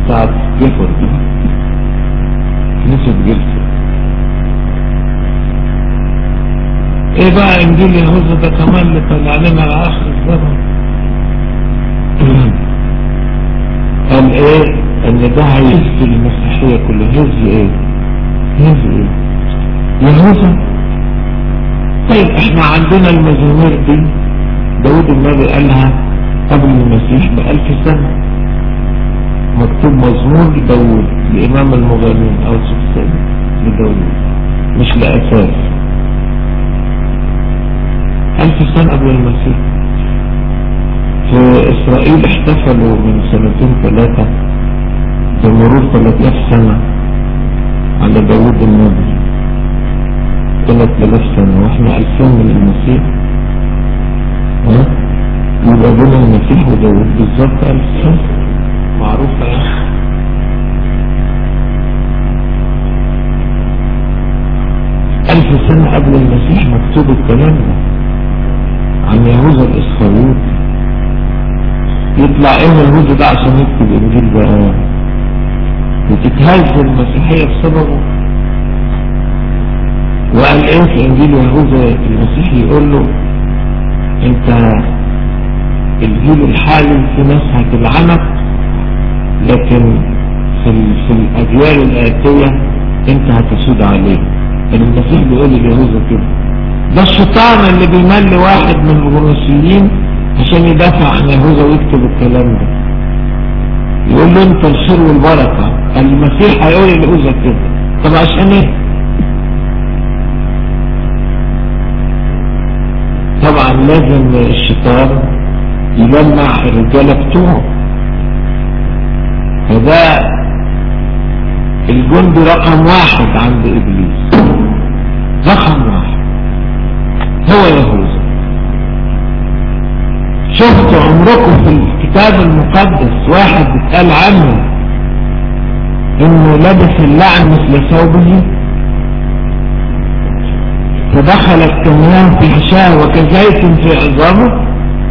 بتاعت جفر دي كنيسة جلسة ايه بقى انجيل يهوذا ده كمان اللي طلع لنا على اخر الزمن قال ايه ان ده هيهز المسيحية كلها هز ايه هز ايه يهوذا طيب احنا عندنا المزامير دي داود النبي قالها قبل المسيح بألف سنة مكتوب مزمور لداود لإمام المغنين أو سبسان لداود مش لأساس ألف سنة قبل المسيح في إسرائيل احتفلوا من سنتين ثلاثة بمرور 3000 سنة على داود النبي 3000 سنة واحنا 2000 من المسيح ها يبقى بين المسيح وداود بالظبط 1000 سنة معروفة يعني ألف سنة قبل المسيح مكتوب الكلام ده عن يهوذا الإسخريوط يطلع ايه يهوذا ده عشان يكتب انجيل بقى وتتهز المسيحية بسببه وقال ايه في انجيل يهوذا المسيح يقول له انت الجيل الحالي في ناس هتلعنك لكن في, ال... في الاجيال الاتية انت هتسود عليه المسيح بيقول ليهوذا كده ده الشيطان اللي بيمل واحد من الغنوصيين عشان يدافع عن يهوذا ويكتب الكلام ده يقول له انت الخير والبركة المسيح هيقول ليهوذا كده طب عشان ايه طبعا لازم الشيطان يجمع الرجالة بتوعه فده الجندي رقم واحد عند ابليس رقم واحد هو يهوذا شفتوا عمركم في الكتاب المقدس واحد اتقال عنه انه لبس اللعن مثل ثوبه فدخل الكميان في حشاه وكزيت في عظامه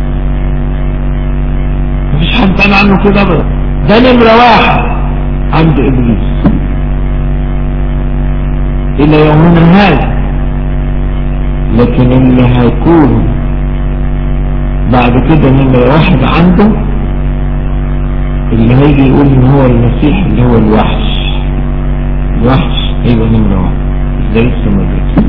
مفيش حد قال عنه كده ابدا ده نمرة واحد عند ابليس الى يومنا هذا لكن اللي هيكون بعد كده نمرة واحد عنده اللي هيجي يقول ان هو المسيح اللي هو الوحش الوحش ايوه نمرة واحد ده لسه ما جاش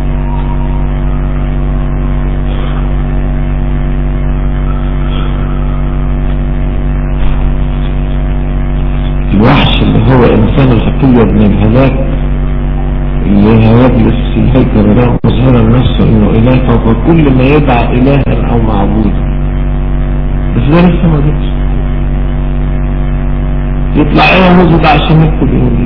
الوحش اللي هو انسان الخطية ابن الهلاك اللي يجلس في الهيكل له مظهرا نفسه انه اله فوق كل ما يدعى الها او معبود بس ده لسه ما جتش يطلع ايه موزه ده عشان يكتب انجيل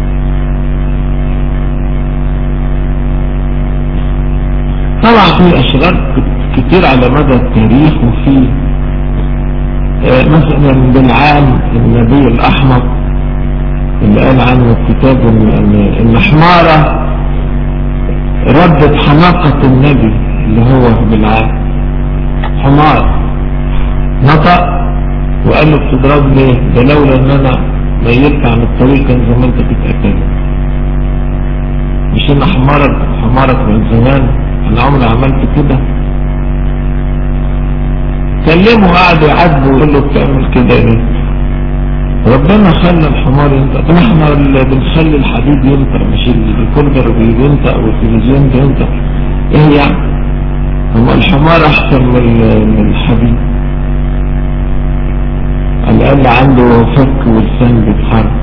طبعا في اشرار كتير على مدى التاريخ وفي آه مثلا بالعام النبي الاحمر اللي قال عنه الكتاب ان ان حمارة ردت حماقة النبي اللي هو بالعام حمار نطق وقال له بتضرب ليه ده لولا ان انا ميلت عن الطريق كان زمانتك اتأكدت مش انا حمارك حمارك من زمان انا عمري عملت كده كلمه قعد يعاتبه ويقول له بتعمل كده ليه ربنا خلى الحمار ينطق طب احنا اللي بنخلي الحديد ينطق مش الكولدر بينطق والتلفزيون بينطق ايه يعني هو الحمار احسن من من الحديد على الاقل عنده فك ولسان بيتحرك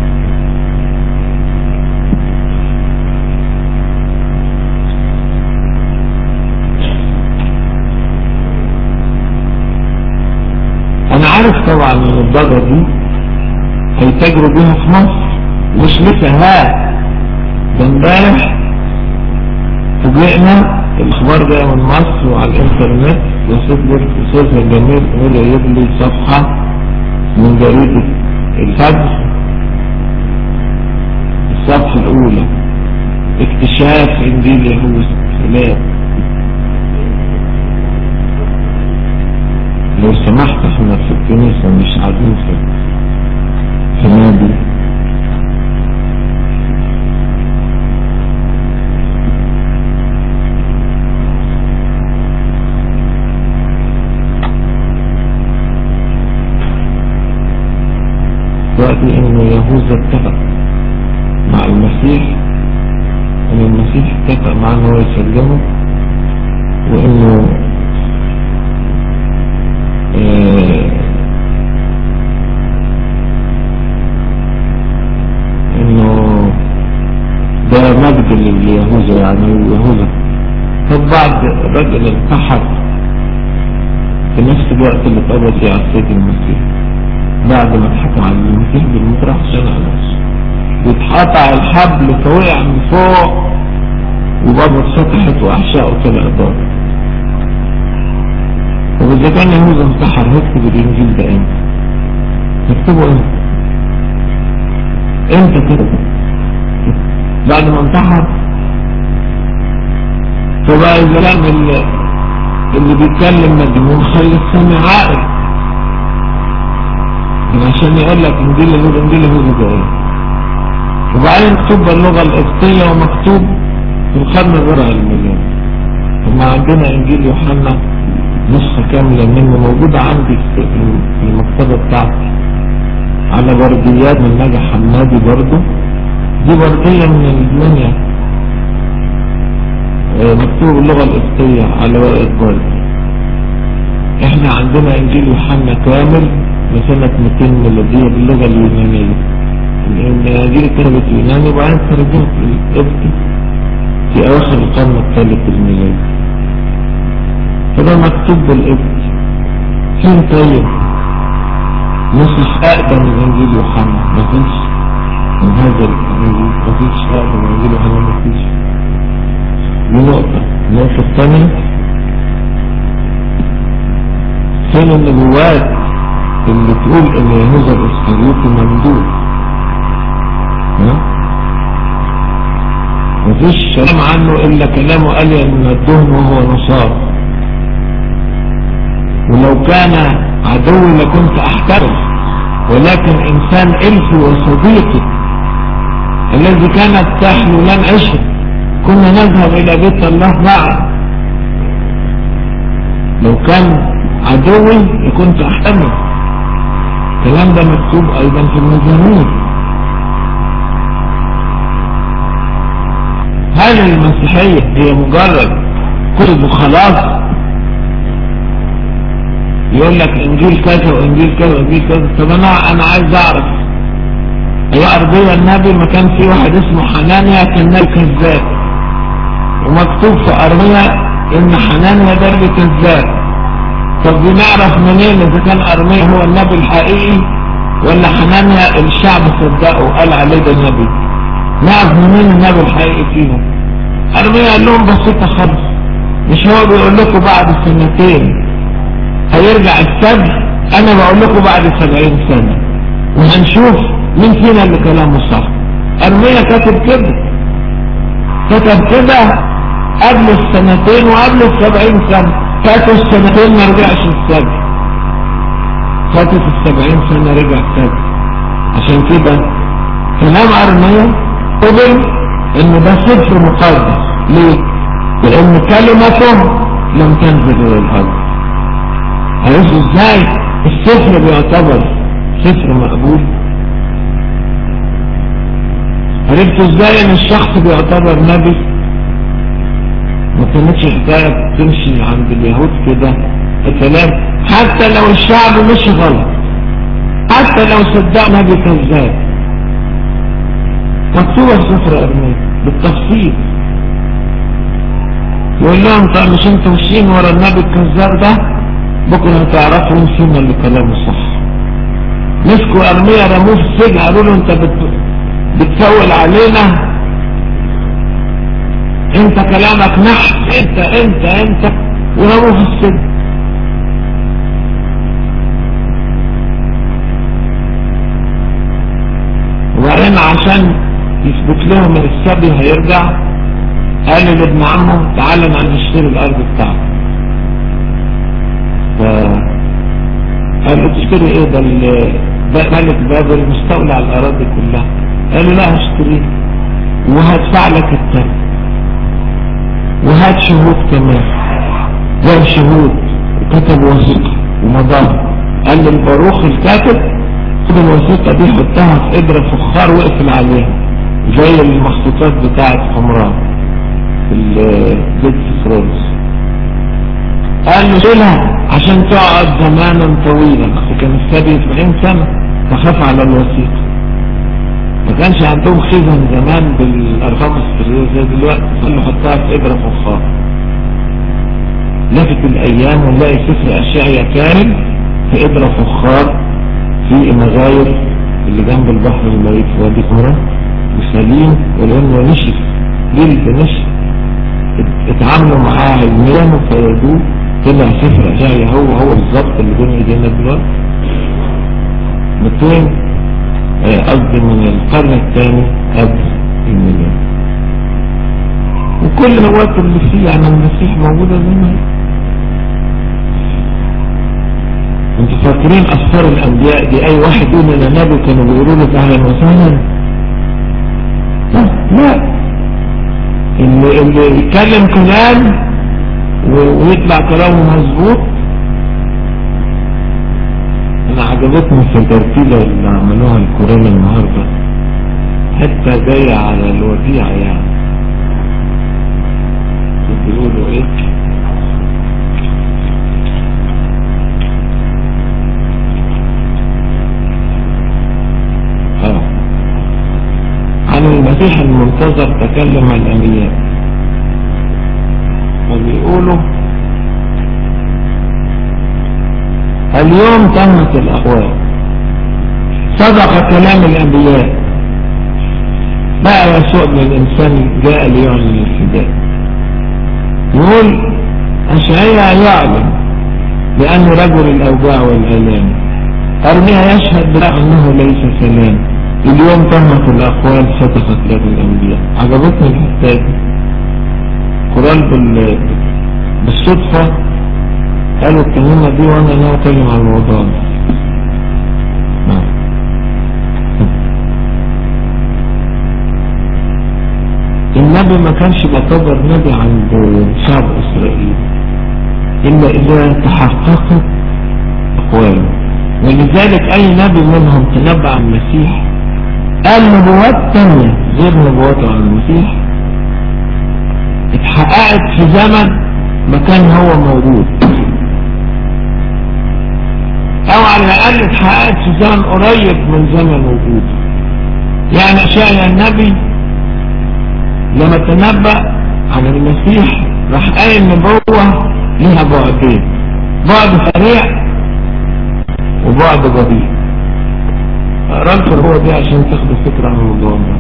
انا عارف طبعا ان الضجة دي هيتاجروا بيها في مصر مش لسه ها ده امبارح فوجئنا الاخبار جايه من مصر وعلى الانترنت وصلت لي الاستاذ الجميل يقول يجيب لي صفحه من جريده الفجر الصفحه الاولى اكتشاف انجيل يهوذا سلام لو سمحت احنا في الكنيسه مش قاعدين في في يهوذا اتفق مع المسيح ان المسيح اتفق معاه ان هو يسلمه وانه آه انه ده مجد لليهوذا يعني يهوذا طب بعد رجل انتحر في نفس الوقت اللي اتقبض فيه على السيد المسيح بعد ما اتحكم على المسيح بالمطرح عشان على نفسه واتقطع الحبل فوقع من فوق وبابا اتفتحت واحشائه طلع دار طب اذا كان يهوذا انتحر هيكتب الانجيل ده امتى؟ يكتبه امتى؟ امتى كده؟ بعد ما انتحر فبقى الكلام اللي, اللي بيتكلم مجنون خلي السامع عاقل عشان يقول لك انجيل يهوذا انجيل يهوذا ده ايه وبعدين مكتوب باللغه القبطيه ومكتوب في القرن الرابع المليون ثم عندنا انجيل يوحنا نسخه كامله منه موجوده عندي في المكتبه بتاعتي على برديات من نجا حمادي برضه دي برديه من المنيا مكتوب باللغه القبطيه على ورقه برد احنا عندنا انجيل يوحنا كامل لسنة 200 ميلادية باللغة اليونانية الانجيل كتبت يوناني وبعدين ترجمت للقبطي في اواخر القرن الثالث الميلادي فده مكتوب بالقبطي فين طيب نصف اقدم من انجيل يوحنا مفيش من هذا الانجيل مفيش اقدم من انجيل يوحنا مفيش دي نقطة النقطة الثانية فين النبوات اللي تقول ان يهوذا الاسخريوطي ممدود ها مفيش كلام عنه الا كلامه قال ان الدهن وهو نصاب ولو كان عدوي لكنت احترم ولكن انسان الفي وصديقي الذي كانت تحلو لن اشهد كنا نذهب الى بيت الله معا لو كان عدوي لكنت احتمل الكلام ده مكتوب ايضا في المزامير هل المسيحية هي مجرد كتب وخلاص يقول لك انجيل كذا وانجيل كذا وانجيل كذا طب انا انا عايز اعرف هي ارضية النبي ما كان في واحد اسمه حنانيا كان نبي كذاب ومكتوب في ارميا ان حنانيا ده اللي كذاب طب بنعرف منين اذا كان ارميا هو النبي الحقيقي ولا حنانيا الشعب صدقه وقال عليه ده النبي نعرف منين النبي الحقيقي فيهم ارميا قال لهم بسيطة خالص مش هو بيقول لكم بعد سنتين هيرجع السبع انا بقول لكم بعد سبعين سنة وهنشوف مين فينا اللي كلامه صح ارميا كاتب كده كتب كده قبل السنتين وقبل السبعين سنة فاتوا السنتين ما رجعش السبع فاتت السبعين سنة رجع السبع عشان كده كلام ارميا قبل ان ده سفر مقدس ليه؟ لان كلمته لم تنزل الى الارض عرفوا ازاي السفر بيعتبر سفر مقبول عرفتوا ازاي ان الشخص بيعتبر نبي ما كانتش حكاية تمشي عند اليهود كده الكلام حتى لو الشعب مش غلط حتى لو صدق نبي كذاب مكتوبة في سفر ارميا بالتفصيل يقول لهم طيب مش انتوا ماشيين ورا النبي الكذاب ده بكره هتعرفوا مين فينا اللي كلامه صح مسكوا ارميا رموه في السجن قالوا له انت بت... بتسول علينا انت كلامك نحس انت انت انت ورموه في السجن وبعدين عشان يثبت لهم ان السبي هيرجع قال لابن عمه تعالى انا نشتري الارض بتاعتك ف قال له تشتري ايه ده ده ملك بابل مستولى على الاراضي كلها قال له لا هشتريه وهدفع لك الثمن وهات شهود كمان جاب شهود وكتب وثيقه ومضاه قال للباروخ الكاتب خد الوثيقة دي حطها في قدرة فخار واقفل عليها زي المخطوطات بتاعة حمران في البيت سرولز قال له شيلها عشان تقعد زمانا طويلا كان السبي 70 سنة فخاف على الوثيقة ما كانش عندهم خزن زمان بالارقام السرية زي دلوقتي قال له حطها في قدرة فخار لفت الايام ونلاقي سفر اشعيا كامل في قدرة فخار في مغاير اللي جنب البحر الميت في وادي قرى وسليم ولانه نشف جلد نشف اتعاملوا معاه علميا وفيدوه طلع سفر اشعيا هو هو بالظبط اللي بين ايدينا دلوقتي 200 قصدي من القرن الثاني قبل الميلاد وكل الوقت اللي فيه عن المسيح موجودة زي ما هي انتوا فاكرين اسفار الانبياء دي اي واحد يقول انا نبي كانوا بيقولوا له اهلا وسهلا لا لا اللي, اللي يتكلم كلام ويطلع كلامه مظبوط انا عجبتني في الترتيبة اللي عملوها الكورونا النهاردة حتى جاية على الوديعة يعني بيقولوا ايه اه عن المسيح المنتظر تكلم الانبياء فبيقولوا اليوم تمت الأقوال صدق كلام الأنبياء بقى يسوع من الإنسان جاء ليعلن الفداء يقول أشعياء يعلم بأنه رجل الأوجاع والآلام أرميها يشهد بلا أنه ليس سلام اليوم تمت الأقوال صدقت لك الأنبياء عجبتني الحتة دي قرآن بالصدفة قالوا الكلمة دي وانا انا اتكلم عن الموضوع ده النبي ما كانش بيعتبر نبي عند شعب اسرائيل الا اذا تحققت اقواله ولذلك اي نبي منهم تنبأ عن المسيح قال نبوات تانية غير نبواته عن المسيح اتحققت في زمن ما كان هو موجود او على الاقل اتحققت في زمن قريب من زمن وجوده يعني اشعيا النبي لما تنبأ عن المسيح راح قايل نبوة ليها بعدين بعد سريع وبعد بطيء اقرا النبوة دي عشان تاخدوا فكرة عن الموضوع ده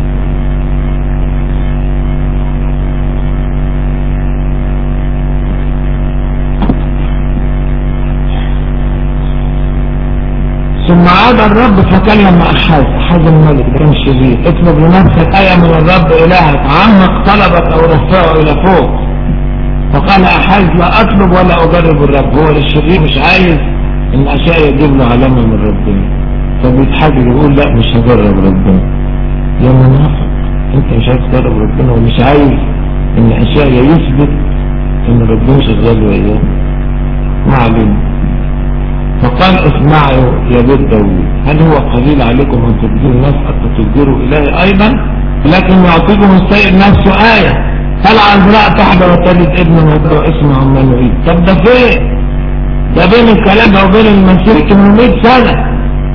ثم عاد الرب فكلم أحاز أحاز الملك كان شرير اطلب لنفسك آية من الرب إلهك عمق طلبك أو رفعه إلى فوق فقال أحاز لا أطلب ولا أجرب الرب هو للشرير مش عايز إن أشياء يجيب له علامة من ربنا فبيتحجر يقول لا مش هجرب ربنا يا منافق أنت مش عايز تجرب ربنا ومش عايز إن أشياء يثبت إن ربنا شغال وياه ما علينا فقال اسمعوا يا بيت داوود هل هو قليل عليكم ان تبدوا الناس حتى تبدروا الهي ايضا لكن يعطيكم السيد نفسه آية هل عذراء تحضر وتلد ابن وتدعو اسمه عمانوئيل طب ده فين ده بين الكلام ده وبين المسيح 800 سنة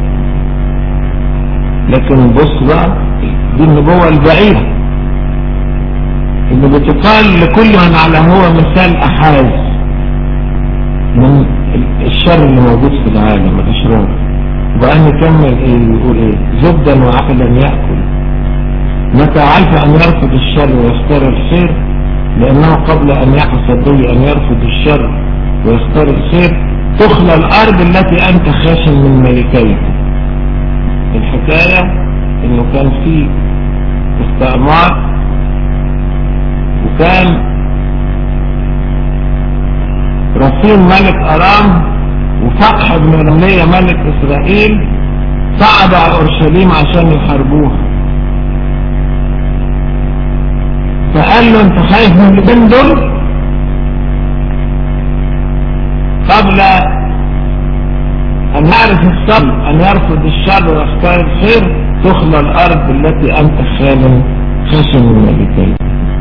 لكن بص بقى دي النبوة البعيدة اللي بتقال لكل من على هو مثال أحاز من الشر اللي موجود في العالم الاشرار وبقى نكمل ايه يقول ايه زبدا وعقلا يأكل متى عرف ان يرفض الشر ويختار الخير لانه قبل ان يحصل به ان يرفض الشر ويختار الخير تخلى الارض التي انت خاشن من ملكيها الحكاية انه كان في استعمار وكان رسول ملك أرام وفقح بن رملية ملك إسرائيل صعدوا على أورشليم عشان يحاربوها فقال له انت خايف من الاثنين دول أن يعرف الصبر أن يرفض الشر ويختار الخير تخلى الأرض التي أنت خالم خشن من ملكين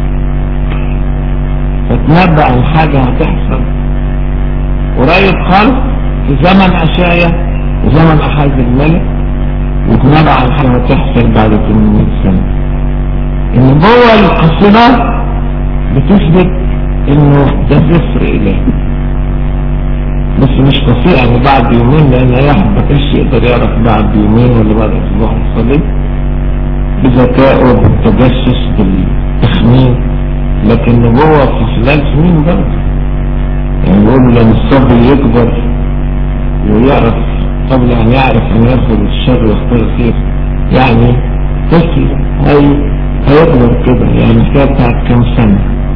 فتنبأ عن حاجة هتحصل قريب خالص في زمن أشايا وزمن أحاز الملك وتنبأ عن حاجة هتحصل بعد 800 سنة النبوة القصيرة بتثبت انه ده سفر إلهي بس مش قصير يعني بعد يومين لان اي واحد ما كانش يقدر يعرف بعد يومين ولا بعد اسبوع الصليب بذكائه بالتجسس بالتخمين لكن نبوة في خلال سنين برضه يعني بيقولوا لما الصبر يكبر ويعرف قبل ان يعرف ان ياخذ الشر ويختار الخير يعني طفل هي هيكبر كده يعني كده بتاعت كام سنة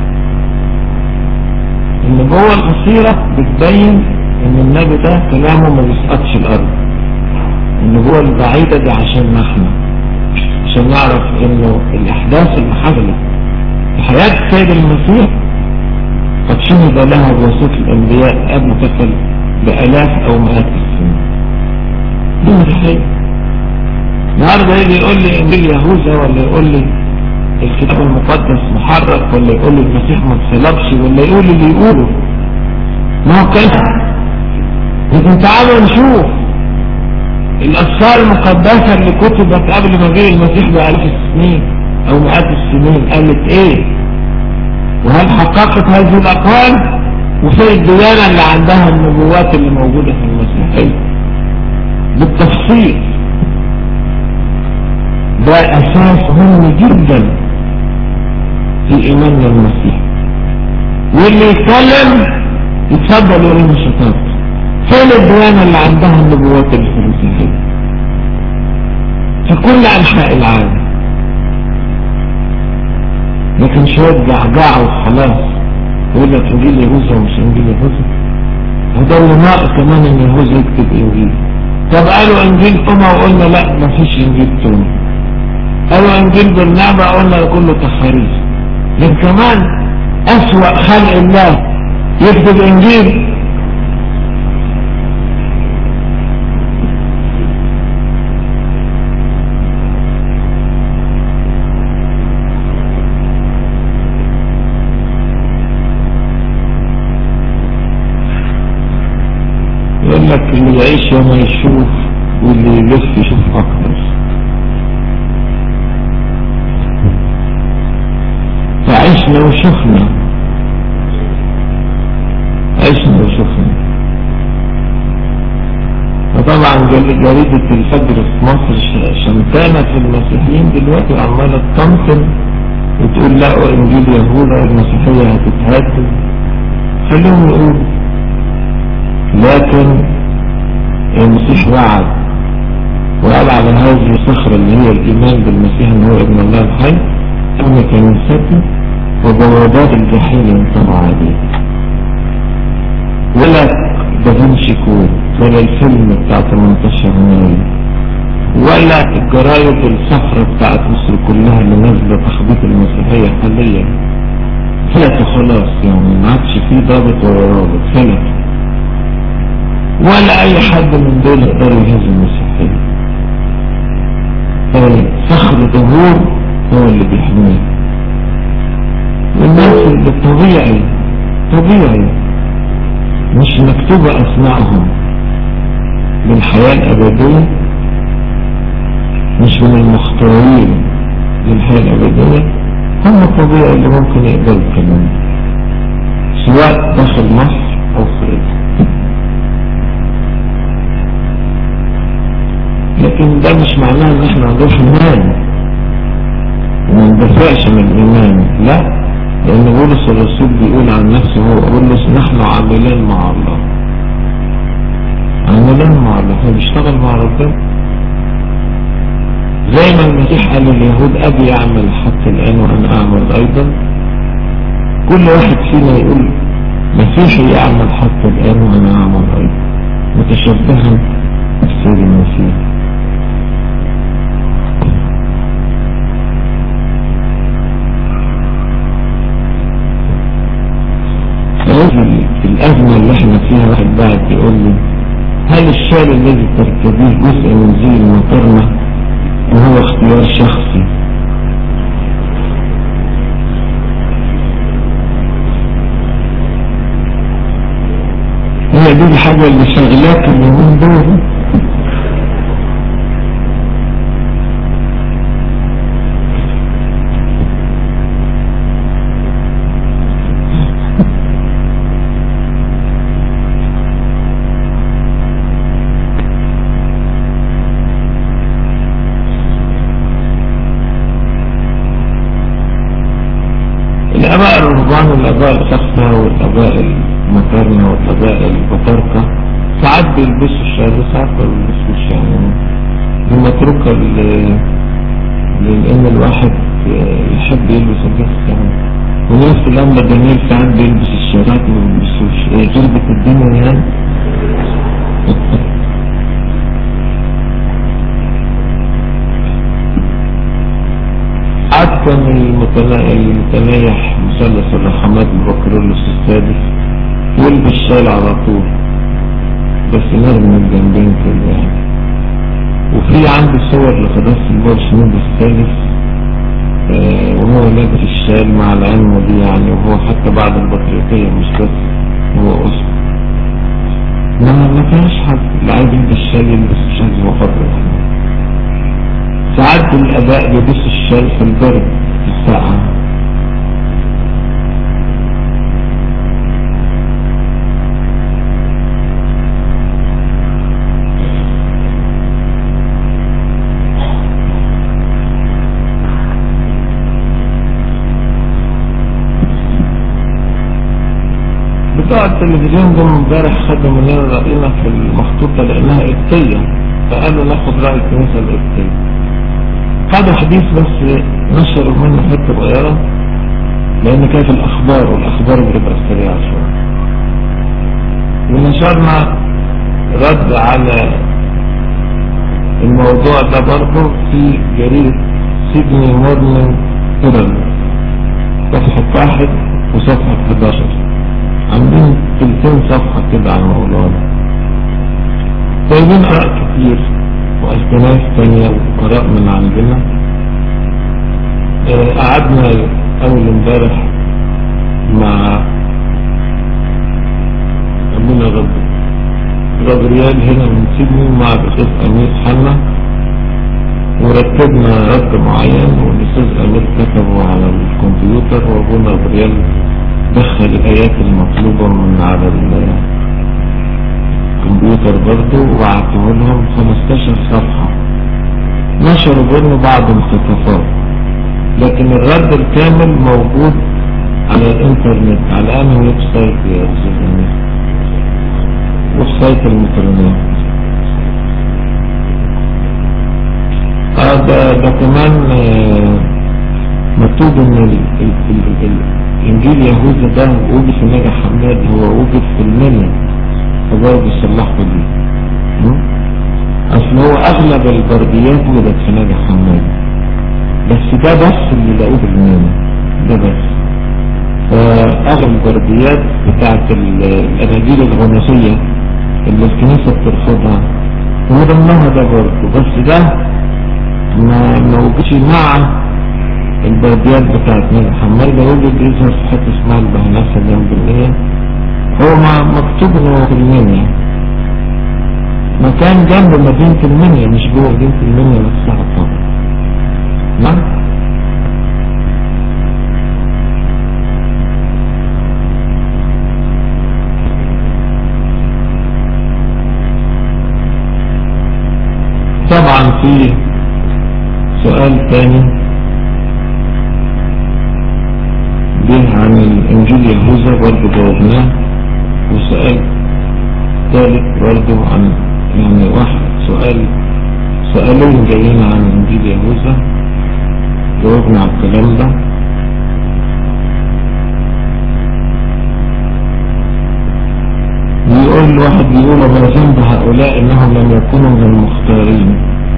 النبوة القصيرة بتبين ان النبي ده كلامه ما بيسقطش الارض النبوة البعيدة دي عشان احنا عشان نعرف انه الاحداث اللي حصلت في حياة السيد المسيح قد شهد لها بواسطة الانبياء قبل تقل بالاف او مئات السنين دي متحية النهارده يجي يقول لي انجيل يهوذا ولا يقول لي الكتاب المقدس محرف ولا يقول لي المسيح ما اتصلبش ولا يقول اللي يقوله ما هو كده لكن تعالوا نشوف الأسفار المقدسة اللي كتبت قبل ما جه المسيح بآلاف السنين أو مئات السنين قالت إيه وهل حققت هذه الأقوال وفي الديانة اللي عندها النبوات اللي موجودة في المسيحية بالتفصيل ده أساس مهم جدا في إيماننا المسيح واللي يتكلم يتفضل يقول مش شطارته فين الديانة اللي عندها النبوات الفلسفية في كل أنحاء العالم لكن شوية جعجعة وخلاص يقول لك إنجيل يهوذا ومش إنجيل يهوذا وده اللي ناقص كمان إن يهوذا يكتب إنجيل طب قالوا إنجيل توما وقلنا لا مفيش إنجيل توما قالوا إنجيل بالنعمة قلنا كله تخاريف لكن كمان أسوأ خلق الله يكتب إنجيل يقول لك اللي يعيش وما يشوف واللي يلف يشوف أكتر فعشنا وشفنا عشنا وشفنا فطبعا جريدة الفجر في مصر شمتانة في المسيحيين دلوقتي عمالة تطمطم وتقول لا انجيل يهوذا المسيحية هتتهدد خليهم يقولوا لكن المسيح وعد وقال على هذه الصخرة اللي هي الإيمان بالمسيح أنه هو ابن الله الحي أن كنيستي وبوابات الجحيم ينطبع عليه ولا دافنشي كود ولا الفيلم بتاع 18 مايو ولا الجرايد الصفرة بتاعت مصر كلها اللي نازلة تخبيط المسيحية حاليا فلتوا خلاص يعني ما عادش فيه ضابط ولا رابط فلتوا ولا اي حد من دول يقدروا يهزوا المسيحية صخر ظهور هو اللي بيحميه والناس اللي طبيعي طبيعي مش مكتوبة اسمائهم للحياة الابدية مش من المختارين للحياة الابدية هم طبيعي اللي ممكن يقبلوا الكلام سواء داخل مصر او خارجها لكن ده مش معناه ان احنا نروح ننام وما ندافعش من الايمان لا لان بولس الرسول بيقول عن نفسه هو بولس نحن عاملين مع الله عاملين مع الله هو بيشتغل مع ربنا زي ما المسيح قال لليهود ابي يعمل حتى الان وانا اعمل ايضا كل واحد فينا يقول مسيحي يعمل حتى الان وانا اعمل ايضا متشبها بالسيد المسيح هذه الأزمة اللي احنا فيها واحد بعد بيقول لي هل الشال الذي ترتديه جزء من زي المقارنة وهو اختيار شخصي هي دي الحاجة اللي شغلاك اليومين دول الآباء الرهبان والآباء الخاصة والآباء المكارنة والآباء البطاركة ساعات بيلبسوا الشال وساعات ما بيلبسوش يعني دي متروكة ل- لأن الواحد يحب يلبس اللبس يعني وناس في الأمر الجميل ساعات بيلبس الشارات وما بيلبسوش ايه غربة الدنيا يعني ساعات كان المتنا- المتنايح مثلث الرحمات البكرولوس السادس يلبس شال على طول بس نرمي من الجنبين كده يعني وفي عندي صور لقداسة البرشمود الثالث آه، وهو لابس الشال مع العلم دي يعني وهو حتى بعد البطريقية مش بس هو أسر ما ما فيهاش حد اللي عايز يلبس الشال يلبس الشال هو حر يعني ساعات الآباء بيلبسوا الشال في البرد في الساعة بتوع التلفزيون دول امبارح خدوا مننا رأينا في المخطوطة لأنها قبطية فقالوا ناخد رأي الكنيسة القبطية خدوا حديث بس نشروا منه حتة صغيرة لأن كانت الأخبار والأخبار بتبقى سريعة شوية ونشرنا رد على الموضوع ده برضه في جريدة سيدني مورنينج هيرالد صفحة واحد وصفحة 11 عاملين تلتين صفحة كده على الموضوع ده جايبين آراء كتير وأجناس تانية وآراء من عندنا آه، قعدنا أول امبارح مع أبونا رب رابريال هنا من سيدني مع الأستاذ أمير حنا ورتبنا رد معين والأستاذ أمير كتبه على الكمبيوتر وأبونا رابريال دخل الآيات المطلوبة من على الكمبيوتر برضه وبعته لهم 15 صفحة نشروا منه بعض الخطافات لكن الرد الكامل موجود على الانترنت على انهي ويب سايت يا استاذ امير ويب سايت المترنات اه ده ده كمان آه، مكتوب ان ال- ال- ال- ال- انجيل يهوذا ده وجد في نجا حماد هو وجد في المنيا فبرضه صلحوا دي م? اصل هو اغلب البرديات وجدت في نجا حماد بس ده بس اللي لقوه في المنيا ده بس فاغلب البرديات بتاعت ال- الاناجيل الغنوصية اللي الكنيسة بترفضها هو ضمنها ده برضه بس ده ما ما وجدش مع البلديات بتاعت نجا حمال ده وجد يظهر في حته اسمها البهناسة جنب النية هو ما مكتوب ان هو في المنيا مكان جنب مدينة المنيا مش جوه مدينة المنيا نفسها طبعا نعم طبعا في سؤال تاني جه عن الانجيل يهوذا برضه جاوبناه وسؤال ثالث برضه عن يعني واحد سؤال سؤالين جايين عن انجيل يهوذا جاوبنا على الكلام ده بيقول الواحد بيقول ما ذنب هؤلاء انهم لم يكونوا من المختارين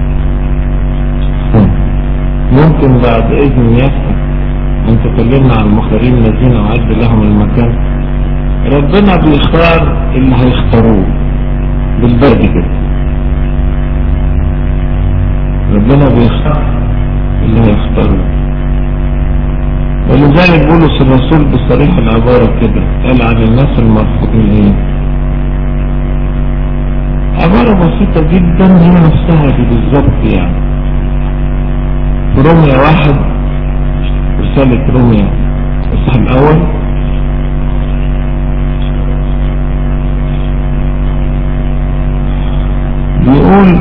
ممكن بعد اذن يفتح ان تكلمنا عن المختارين الذين اعد لهم المكان ربنا بيختار اللي هيختاروه بالبرد كده ربنا بيختار اللي هيختاره ولذلك بولس الرسول بصريح العبارة كده قال عن الناس المرفوضين ايه عبارة بسيطة جدا هي نفسها دي بالظبط يعني في روميا واحد رسالة روميا الصح الأول بيقول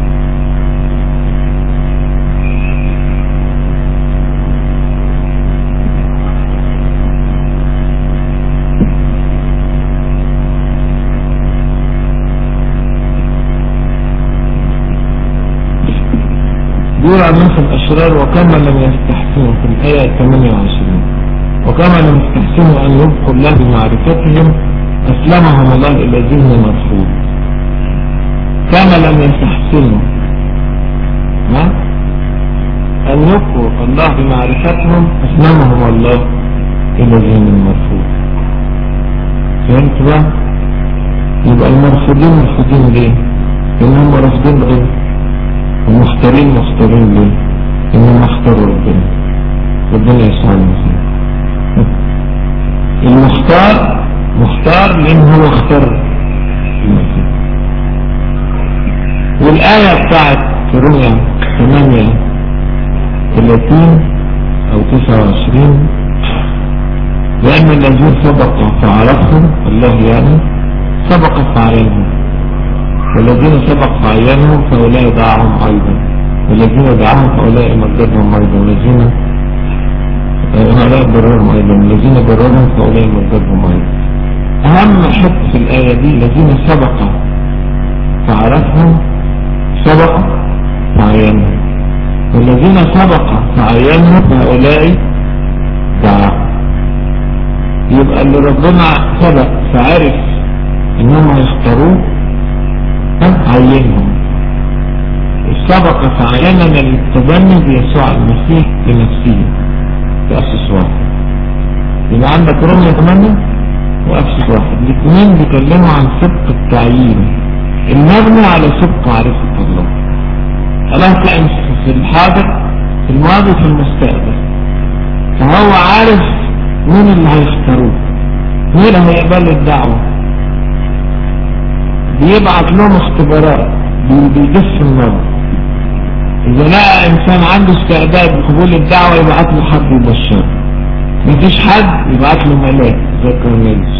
بيقول عن الناس الأشرار وكما لم يستحسنوا في الآية 28 وكما لم يستحسنوا أن يبقوا الله بمعرفتهم أسلمهم الله إلى ذهن مرفوض كما لم يستحسنوا ها أن يبقوا الله بمعرفتهم أسلمهم الله إلى ذهن مرفوض فهمت بقى؟ يبقى المرفوضين مرفوضين ليه؟ لأن هم رافضين غير المختارين مختارين ليه انهم اختاروا ربنا ربنا يسعدنا فيه المختار مختار لان هو اختار المسيح والآية بتاعت رؤيا 8 30 أو 29 لأن الذين سبق فعرفهم الله يعني سبق فعينهم والذين سبق فعينهم فأولئك دعاهم أيضا والذين دعاهم فأولئك مجدهم أيضا والذين هؤلاء بررهم أيضا والذين بررهم فأولئك مجدهم أيضا أهم حته في الآية دي الذين سبق فعرفهم سبق فعينهم والذين سبق فعينهم فهؤلاء دعاهم يبقى اللي ربنا سبق فعرف انهم هيختاروه عينهم سبق فعيننا للتبني بيسوع المسيح لنفسه تأسس واحد يبقى عندك رمية 8 وأسس واحد الاثنين بيتكلموا عن سبق التعيين المبني على سبق معرفة الله الله كان في الحاضر في الماضي في المستقبل فهو عارف مين اللي هيختاروه مين اللي هيقبل الدعوة بيبعت لهم اختبارات بيجس النار اذا لقى انسان عنده استعداد لقبول الدعوة يبعت له حد يبشره مفيش حد يبعت له ملاك زي كورنيليوس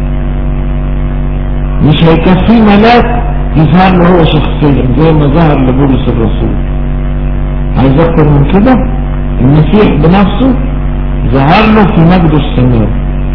مش هيكفيه ملاك يظهر له هو شخصيا زي ما ظهر لبولس الرسول عايز اكتر من كده المسيح بنفسه ظهر له في مجد السماء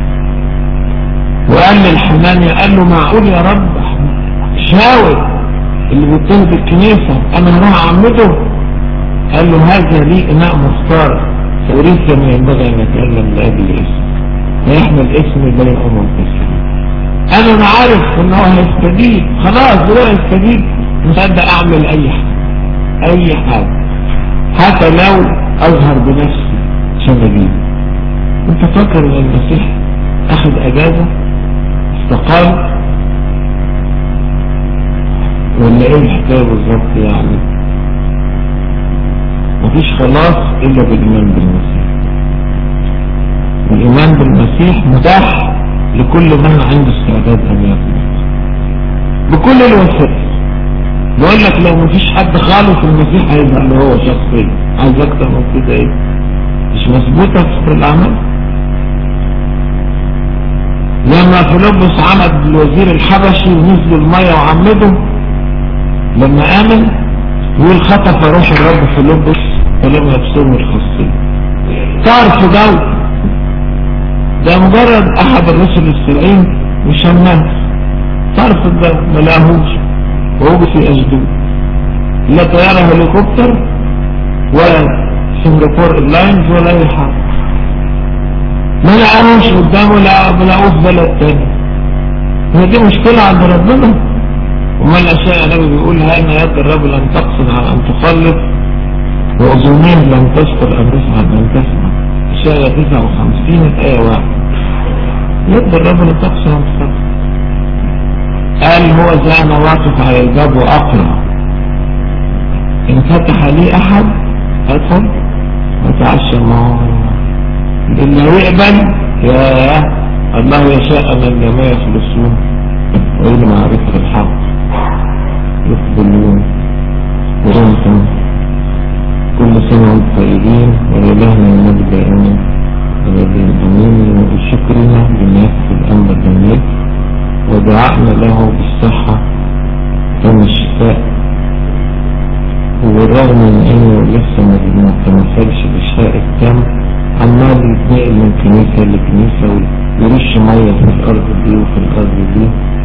وقال للحنانيا قال له معقول يا رب شاور اللي بيتهد الكنيسة انا هروح اعمده قال له هذا لي اناء مختار فاريد كما ينبغي ان اتكلم لاجل اسم ويحمل اسم بين امم كثيرة انا انا عارف ان هو هيستجيب خلاص هو هيستجيب مش قادر اعمل اي حاجة اي حاجة حتى لو اظهر بنفسي عشان اجيب انت فاكر ان المسيح اخذ اجازة استقال ولا ايه الحكاية بالظبط يعني مفيش خلاص الا بالايمان بالمسيح الايمان بالمسيح متاح لكل من عنده استعداد ان يقبل بكل الوسائل بقول لك لو مفيش حد خالص المسيح هيظهر له هو شخصيا عايز اكتر من كده ايه مش مظبوطه في سفر الاعمال لما فيلبس عمد الوزير الحبشي ونزلوا الميه وعمده لما آمن يقول خطف روح الرب في لبس ولم يبصروا الخاصية تعرف ده ده مجرد أحد الرسل السبعين وشمال تعرف ده ما لاهوش وهو في أجدود لا طيارة هليكوبتر ولا سنغافور ايرلاينز ولا أي حاجة ما لقاهوش قدامه لا لقوه في بلد تاني هي دي مشكلة عند ربنا وما الأشياء النبي بيقول هأن يد الرب لم تقصد على أن تخلف وأذنيه لم تشكر أن تسعى أن تسمع أشياء 59 آية واحد يد الرب لم تقصد أن تخلف قال هو زي انا واقف على الباب واقرا ان فتح لي احد ادخل واتعشى معه اللي يقبل يا الله يشاء ان الجميع يخلصون وإلى معرفة الحق يقبلون ورمتم كل سنة وانتم طيبين ولإلهنا المجد دائما الذي أمين وبشكرنا بما يكفي الأمر الجميل ودعائنا له بالصحة تم الشفاء وبالرغم من انه لسه ما تمثلش بالشفاء التام عمال يتنقل من كنيسة لكنيسة ويرش مية في الأرض دي وفي الأرض دي